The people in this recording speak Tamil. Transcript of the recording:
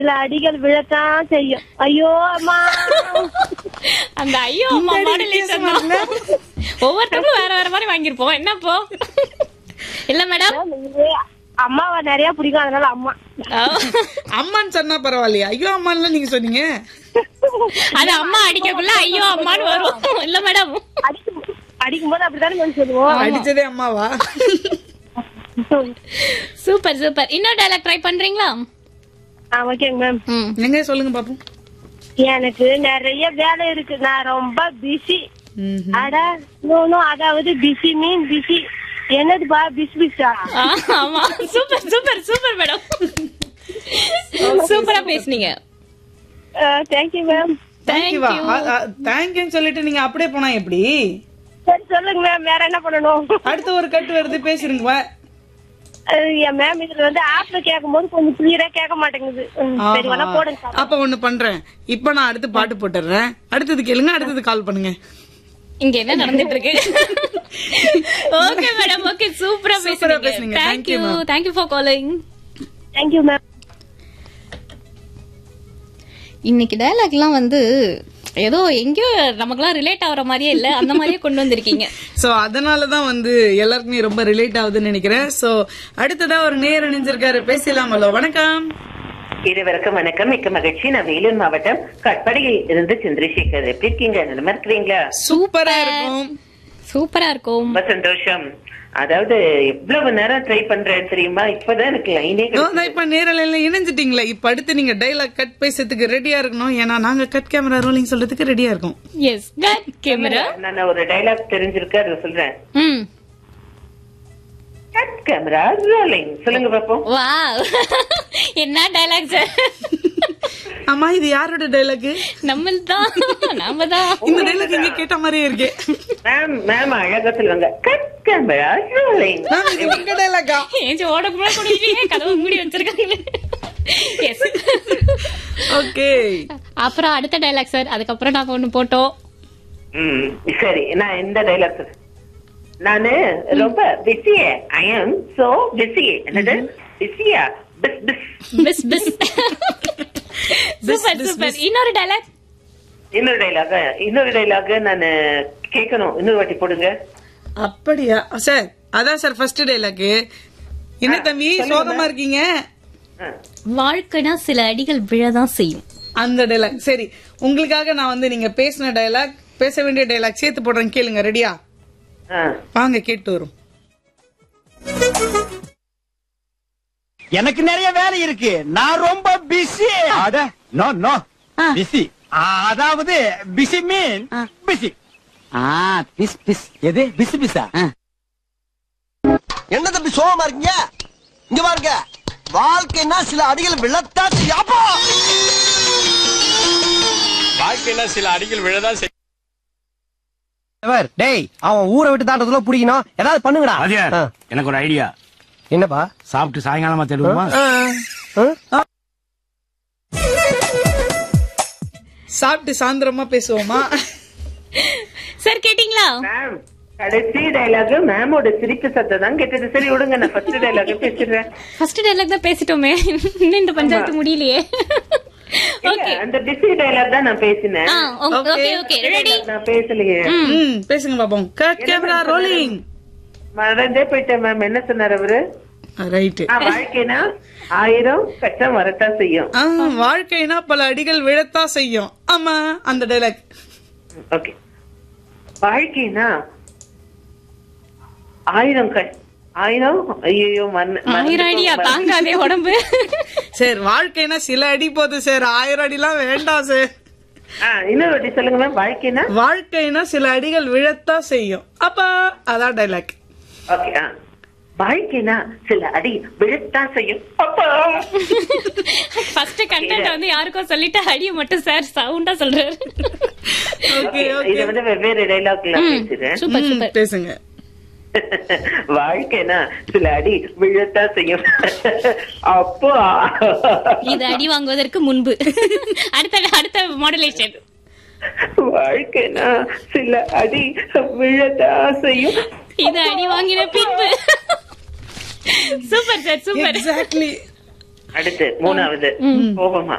சில அடிகள் விழத்தான் செய்யும் ஐயோ அம்மா அந்த ஐயோ அம்மா இந்த அடி மாடுலேஷன் வித்தியாசமா தான் ஒவ்வொருத்தவங்களும் வேற வேற மாதிரி வாங்கியிருப்போம் என்னப்போ இல்ல மேடம் இது அம்மாவை நிறைய பிடிக்கும் அதனால அம்மா அம்மான்னு சொன்னா பரவாயில்லையா ஐயோ அம்மான்லாம் நீங்க சொன்னீங்க அது அம்மா அடிக்கக்குள்ள ஐயோ அம்மான்னு வரும் இல்ல மேடம் அடிக்கும் அடிக்கும் போது அப்படித்தானே கொஞ்சம் சொல்லுவோம் அடிச்சதே அம்மாவா சூப்பர் சூப்பர் இன்னொரு டைலாக் ட்ரை பண்றீங்களா ஆ ஓகேங்க மேம் ம் எங்க சொல்லுங்க பாப்போம் எனக்கு நிறைய வேலை இருக்கு நான் ரொம்ப பிஸி ம்ஹும். அட நோ அதாவது பிஸி மீன் பிஸி என்னதுப்பா பிஸ் பிஸா ஆ, ஆமா சூப்பர் சூப்பர் சூப்பர் மேடம் சூப்பரா பேசுனீங்க தேங்க்யூ மேம் தேங்க்யூவா தேங்க்யூ தேங்க்யூன்னு சொல்லிட்டு நீங்க அப்படியே போனா எப்படி சரி சொல்லுங்க மேம் வேற என்ன பண்ணணும் அடுத்த ஒரு கட்டு வருது பேசுறீங்க வா. அஹ் என் மேம் இதுல வந்து ஆப்ல கேட்கும் போது கொஞ்சம் கிளியரா கேட்க மாட்டேங்குது ம், சரி வேணா ஆஹா. போடுங்க சார் அப்ப ஒண்ணு பண்றேன் இப்ப நான் அடுத்து பாட்டு போட்டுறேன் அடுத்தது கேளுங்க அடுத்தது கால் பண்ணுங்க இங்க என்ன நடந்துட்டு இருக்கு ஓகே மேடம் ஓகே சூப்பரா சூப்பரா பேசுறீங்க பேசுனீங்க. Thank thank you, you ma'am. Thank you for calling thank you ma'am இன்னைக்கு டயலாக்லாம் வந்து ஏதோ எங்கேயோ நமக்குலாம் ரிலேட் ஆகுற மாதிரியே இல்ல அந்த மாதிரியே கொண்டு வந்திருக்கீங்க சோ அதனாலதான் வந்து எல்லாருக்குமே ரொம்ப ரிலேட் ஆகுதுன்னு நினைக்கிறேன் சோ அடுத்ததா ஒரு நேர் இணைஞ்சிருக்காரு பேசலாமல்லோ வணக்கம் இருவருக்கும் வணக்கம் மிக்க மகிழ்ச்சி நான் வேலூர் மாவட்டம் கட்படியில் இருந்து சந்திரசேகர் எப்படி இருக்கீங்க நல்லா இருக்கிறீங்களா சூப்பரா இருக்கும் சூப்பரா இருக்கும் ரொம்ப சந்தோஷம் அதாவது எவ்வளவு நேரம் ட்ரை பண்றேன் தெரியுமா இப்பதான் எனக்கு லைனே இதோ தான் இப்ப நேரலையில இணைஞ்சிட்டீங்களே இப்ப அடுத்து நீங்க டைலாக் கட் பேசுறதுக்கு ரெடியா இருக்கணும் ஏன்னா நாங்க கட் கேமரா ரோலிங் சொல்றதுக்கு ரெடியா இருக்கோம் எஸ் கட் கேமரா நான் ஒரு டைலாக் தெரிஞ்சிருக்கு அதை சொல்றேன் ம் கட் கேமரா ரோலிங் சொல்லுங்க பாப்போம் வாவ் என்ன டயலாக் சார் ஆமா இது யாரோட டைலாக் நம்ம தான் நாம தான் இந்த டைலாக் இங்க கேட்ட மாதிரியே இருக்கு மேம் மேம் அழகா சொல்லுவாங்க கட் கேமரா ரோலிங் மேம் இது உங்க டைலாக்கா ஏஞ்சி ஓட கூட குடிக்கிறீங்க கதவு மூடி வச்சிருக்காங்க எஸ் ஓகே அப்புறம் அடுத்த டைலாக் சார் அதுக்கப்புறம் நாங்க ஒண்ணு போட்டோம் ம் சரி நான் எந்த டைலாக் சொல்றேன் நானு ரொம்ப பிஸியே ஐ எம் சோ பிஸி என்னது பிஸியா பிஸ் பிஸ் பிஸ் பிஸ் சூப்பர் சூப்பர் இன்னொரு டைலாக் இன்னொரு டைலாக் இன்னொரு டைலாக் நான் கேட்கணும் இன்னொரு வாட்டி போடுங்க அப்படியா சார் அதான் சார் ஃபர்ஸ்ட் டைலாக் என்ன தம்பி சோகமா இருக்கீங்க ஆ. வாழ்க்கைனா சில அடிகள் விழதான் செய்யும் அந்த டைலாக் சரி உங்களுக்காக நான் வந்து நீங்க பேசின டைலாக் பேச வேண்டிய டைலாக் சேர்த்து போடுறேன் கேளுங்க ரெடியா ஆ. வாங்க கேட்டு வரும் எனக்கு நிறைய வேலை இருக்கு நான் ரொம்ப பிஸி அட நோ நோ பிஸி அதாவது பிஸி மீன் பிஸி ஆ பிஸ் பிஸ் எது பிஸி பிஸா என்ன தம்பி சோகமா இருக்கீங்க இங்க பாருங்க வாழ்க்கைன்னா சில அடிகள் விழத்தா செய்யாப்பா வாழ்க்கையில சில அடிகள் விழதான் செய்யும் டேய் அவன் ஊரை விட்டு தாண்டதுல பிடிக்கணும் ஏதாவது பண்ணுங்கடா வாத்தியார், ஆ. எனக்கு ஒரு ஐடியா என்னப்பா சாப்பிட்டு சாயங்காலமா தேடுவோமா சாப்பிட்டு சாயந்தரமா பேசுவோமா சார் கேட்டீங்களா மேம் கடைசி டைலாக் மேமோட சிரிப்பு சத்தம் தான் கேட்டது சரி விடுங்க நான் ஃபர்ஸ்ட் டைலாக் பேசிடுறேன் ஃபர்ஸ்ட் டைலாக் தான் பேசிட்டோமே இன்னும் இந்த பஞ்சாயத்து முடியலையே இல்ல, ஓகே அந்த பிஸி டைலாக் தான் நான் பேசினேன் ஆ ஓகே ஓகே ரெடி நான் பேசலையே ம் பேசுங்க பாப்போம் கட் கேமரா ரோலிங் மறந்தே போயிட்டேன் மேம் என்ன சொன்னார் அவரு ரைட் ஆ, வாழ்க்கைனா ஆயிரம் கஷ்டம் வரத்தான் செய்யும் வாழ்க்கைனா பல அடிகள் விழத்தான் செய்யும் ஆமா அந்த டைலாக் ஓகே வாழ்க்கைனா ஆயிரம் கஷ் ஆயிரம் ஐயோ ஆயிரம் அடியா தாங்காதே உடம்பு சார் வாழ்க்கைனா சில அடி போதும் சார் ஆயிரம் அடிலாம் வேண்டாம் சார் இன்னொரு வாட்டி சொல்லுங்க மேம் வாழ்க்கைனா வாழ்க்கைனா சில அடிகள் விழத்தான் செய்யும் அப்ப அதான் டைலாக் ஓகே ஆ வாழ்க்கைனா சில அடி விழத்தான் செய்யும் அப்பா ஃபர்ஸ்ட் கண்டென்ட் வந்து யாருக்கோ சொல்லிட்டு அடிய மட்டும் சார் சவுண்டா சொல்றாரு ஓகே இத ஓகே வந்து வெவ்வேறு டைலாக்ல பேசுறேன் சூப்பர் சூப்பர் பேசுங்க வாழ்க்கைனா சில அடி விழத்தான் செய்யும் அப்போ இது அடி வாங்குவதற்கு முன்பு அடுத்த அடுத்த மாடுலேஷன் வாழ்க்கைனா சில அடி விழத்தான் செய்யும் இது அடி வாங்கின பின்பு சூப்பர் சார் சூப்பர் எக்ஸாக்ட்லி அடுத்து மூணாவது கோபமா